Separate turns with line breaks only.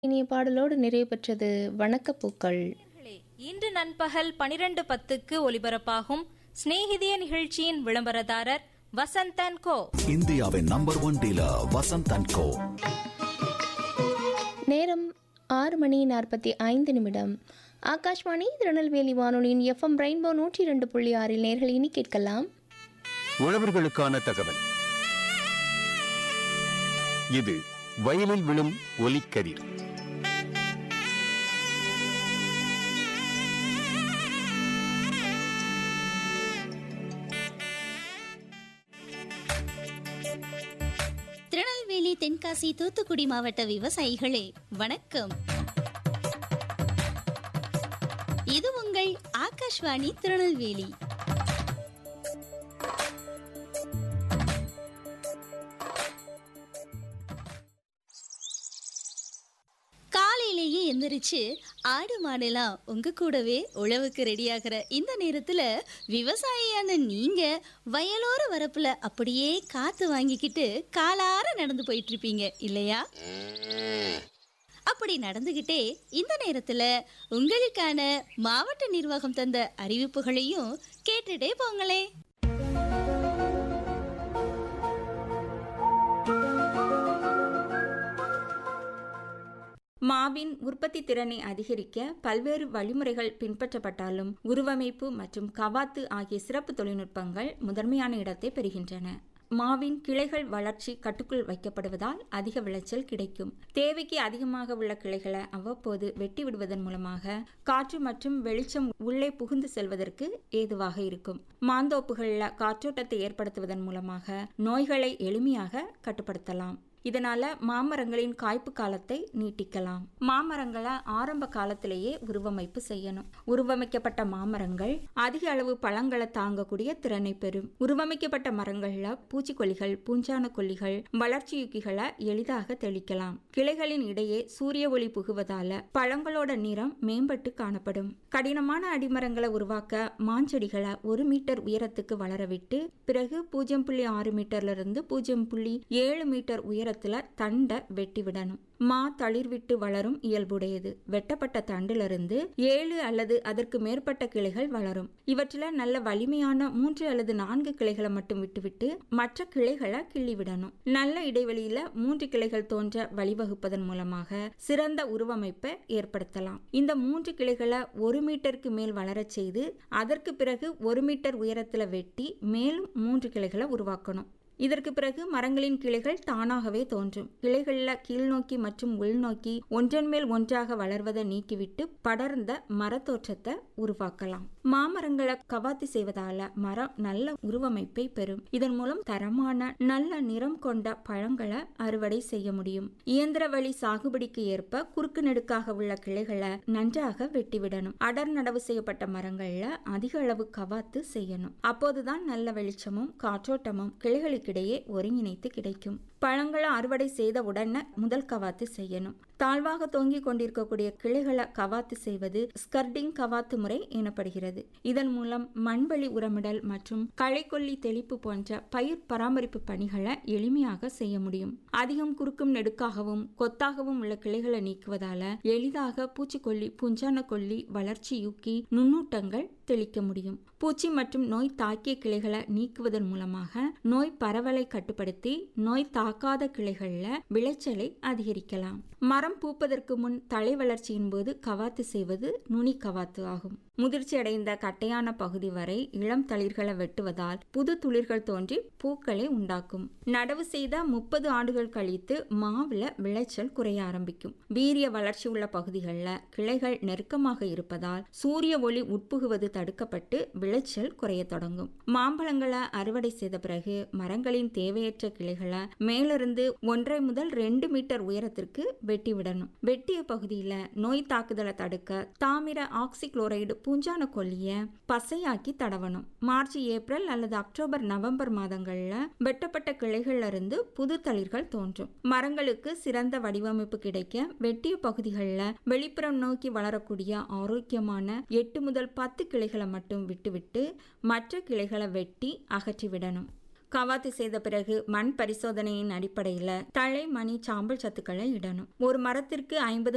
இனிய பாடலோடு நிறைவு பெற்றது வணக்கப்பூக்கள்
நேயர்களே, இன்று நண்பகல் பனிரெண்டு பத்துக்கு ஒலிபரப்பாகும் சிநேகிதிய நிகழ்ச்சியின் விளம்பரதாரர் வசந்தன் கோ
இந்தியாவின் number one dealer Vasanth and co
நேரம் ஆறு மணி நாற்பத்தி ஐந்து நிமிடம் ஆகாஷ்வாணி திருநெல்வேலி வானொலியின் எஃப்எம் ரெயின்போ நூற்றி இரண்டு புள்ளி ஆறில் நேர்கள் இனி கேட்கலாம்
உழவர்களுக்கான தகவல் இது வயலில் விழும் ஒலிக்கதிர்
திருநெல்வேலி தென்காசி தூத்துக்குடி மாவட்ட விவசாயிகளே வணக்கம் இது உங்கள் ஆகாஷ்வாணி திருநெல்வேலி காலையிலேயே எந்திரிச்சு ஆடு மாடெல்லாம் உங்க கூடவே உழவுக்கு ரெடியாகிற இந்த நேரத்துல விவசாயியான நீங்க வயலோர வரப்புல அப்படியே காத்து வாங்கிக்கிட்டு காலார நடந்து போயிட்டு இருப்பீங்க இல்லையா அப்படி நடந்துகிட்டே இந்த நேரத்துல உங்களுக்கான மாவட்ட நிர்வாகம் தந்த அறிவிப்புகளையும் கேட்டுட்டே போங்களே
மாவின் உற்பத்தி திறனை அதிகரிக்க பல்வேறு வழிமுறைகள் பின்பற்றப்பட்டாலும் உருவமைப்பு மற்றும் கவாத்து ஆகிய சிறப்பு தொழில்நுட்பங்கள் முதன்மையான இடத்தை பெறுகின்றன மாவின் கிளைகள் வளர்ச்சி கட்டுக்குள் வைக்கப்படுவதால் அதிக விளைச்சல் கிடைக்கும் தேவைக்கு அதிகமாக உள்ள கிளைகளை அவ்வப்போது வெட்டி விடுவதன் மூலமாக காற்று மற்றும் வெளிச்சம் உள்ளே புகுந்து செல்வதற்கு ஏதுவாக இருக்கும் மாந்தோப்புகளில் காற்றோட்டத்தை ஏற்படுத்துவதன் மூலமாக நோய்களை எளிமையாக கட்டுப்படுத்தலாம் இதனால மாமரங்களின் காய்ப்பு காலத்தை நீட்டிக்கலாம் மாமரங்களை ஆரம்ப காலத்திலேயே உருவமைப்பு செய்யணும் உருவமைக்கப்பட்ட மாமரங்கள் அதிக அளவு பழங்களை தாங்கக்கூடிய திறனை பெறும் உருவமைக்கப்பட்ட மரங்கள்ல பூச்சிக்கொல்லிகள் பூஞ்சான கொல்லிகள் வளர்ச்சியுக்கிகளை எளிதாக தெளிக்கலாம் கிளைகளின் இடையே சூரிய ஒளி புகுவதால பழங்களோட நிறம் மேம்பட்டு காணப்படும் கடினமான அடிமரங்களை உருவாக்க மாஞ்செடிகளை ஒரு மீட்டர் உயரத்துக்கு வளர விட்டு பிறகு பூஜ்ஜியம் புள்ளி ஆறு மீட்டர்ல இருந்து பூஜ்ஜியம் புள்ளி ஏழு மீட்டர் உயரத்துல தண்டை வெட்டி விடணும் மா தளிர்விட்டு வளரும் இயல்புடையது வெட்டப்பட்ட தண்டிலிருந்து ஏழு அல்லது அதற்கு மேற்பட்ட கிளைகள் வளரும் இவற்றில் நல்ல வலிமையான மூன்று அல்லது நான்கு கிளைகளை மட்டும் விட்டுவிட்டு மற்ற கிளைகளை கிள்ளி விடணும் நல்ல இடைவெளியில மூன்று கிளைகள் தோன்ற வழிவகுப்பதன் மூலமாக சிறந்த உருவமைப்பை ஏற்படுத்தலாம் இந்த மூன்று கிளைகளை ஒரு மீட்டருக்கு மேல் வளரச் செய்து அதற்கு பிறகு ஒரு மீட்டர் உயரத்துல வெட்டி மேலும் மூன்று கிளைகளை உருவாக்கணும் இதற்கு பிறகு மரங்களின் கிளைகள் தானாகவே தோன்றும் கிளைகளில் கீழ்நோக்கி மற்றும் உள்நோக்கி ஒன்றன் மேல் ஒன்றாக வளர்வதை நீக்கிவிட்டு படர்ந்த மரத்தோற்றத்தை உருவாக்கலாம் மாமரங்களை கவாத்தி செய்வதால மரம் நல்ல உருவமைப்பை பெறும் இதன் மூலம் தரமான நல்ல நிறம் கொண்ட பழங்களை அறுவடை செய்ய முடியும் இயந்திர வழி சாகுபடிக்கு ஏற்ப குறுக்கு நெடுக்காக உள்ள கிளைகளை நன்றாக வெட்டிவிடணும் அடர் நடவு செய்யப்பட்ட மரங்கள்ல அதிக அளவு கவாத்து செய்யணும் அப்போதுதான் நல்ல வெளிச்சமும் காற்றோட்டமும் கிளைகளுக்கிடையே ஒருங்கிணைத்து கிடைக்கும் பழங்களை அறுவடை செய்த உடனே முதல் கவாத்து செய்யணும் தாழ்வாக தொங்கிக் கொண்டிருக்கக்கூடிய கிளைகளை கவாத்து செய்வது ஸ்கர்டிங் கவாத்து முறை எனப்படுகிறது இதன் மூலம் மண்வெளி உரமிடல் மற்றும் களைக்கொல்லி தெளிப்பு போன்ற பயிர் பராமரிப்பு பணிகளை எளிமையாக செய்ய முடியும் அதிகம் குறுக்கும் நெடுக்காகவும் கொத்தாகவும் உள்ள கிளைகளை நீக்குவதால எளிதாக பூச்சிக்கொல்லி புஞ்சான கொல்லி வளர்ச்சி யூக்கி நுண்ணூட்டங்கள் தெளிக்க முடியும் பூச்சி மற்றும் நோய் தாக்கிய கிளைகளை நீக்குவதன் மூலமாக நோய் பரவலை கட்டுப்படுத்தி நோய் தாக்காத கிளைகள்ல விளைச்சலை அதிகரிக்கலாம் மரம் பூப்பதற்கு முன் தலை வளர்ச்சியின் போது கவாத்து செய்வது நுனி கவாத்து ஆகும் முதிர்ச்சி அடைந்த கட்டையான பகுதி வரை இளம் தளிர்களை வெட்டுவதால் புது துளிர்கள் தோன்றி பூக்களை உண்டாக்கும் நடவு செய்த முப்பது ஆண்டுகள் கழித்து மாவுல விளைச்சல் குறைய ஆரம்பிக்கும் வீரிய வளர்ச்சி உள்ள பகுதிகளில் கிளைகள் நெருக்கமாக இருப்பதால் சூரிய ஒளி உட்புகுவது தடுக்கப்பட்டு விளைச்சல் குறைய தொடங்கும் மாம்பழங்களை அறுவடை செய்த பிறகு மரங்களின் தேவையற்ற கிளைகளை மேலிருந்து ஒன்றரை முதல் ரெண்டு மீட்டர் உயரத்திற்கு வெட்டி விடணும் வெட்டிய பகுதியில நோய் தாக்குதலை தடுக்க தாமிர ஆக்சிக்ளோரைடு பூஞ்சான கொல்லிய பசையாக்கி தடவணும் மார்ச் ஏப்ரல் அல்லது அக்டோபர் நவம்பர் மாதங்கள்ல வெட்டப்பட்ட கிளைகள்ல இருந்து புது தளிர்கள் தோன்றும் மரங்களுக்கு சிறந்த வடிவமைப்பு கிடைக்க வெட்டிய பகுதிகளில் வெளிப்புறம் நோக்கி வளரக்கூடிய ஆரோக்கியமான எட்டு முதல் பத்து கிளைகளை மட்டும் விட்டுவிட்டு மற்ற கிளைகளை வெட்டி அகற்றி விடணும் கவாத்து செய்த பிறகு மண் பரிசோதனையின் அடிப்படையில் தழை மணி சாம்பல் சத்துக்களை இடணும் ஒரு மரத்திற்கு ஐம்பது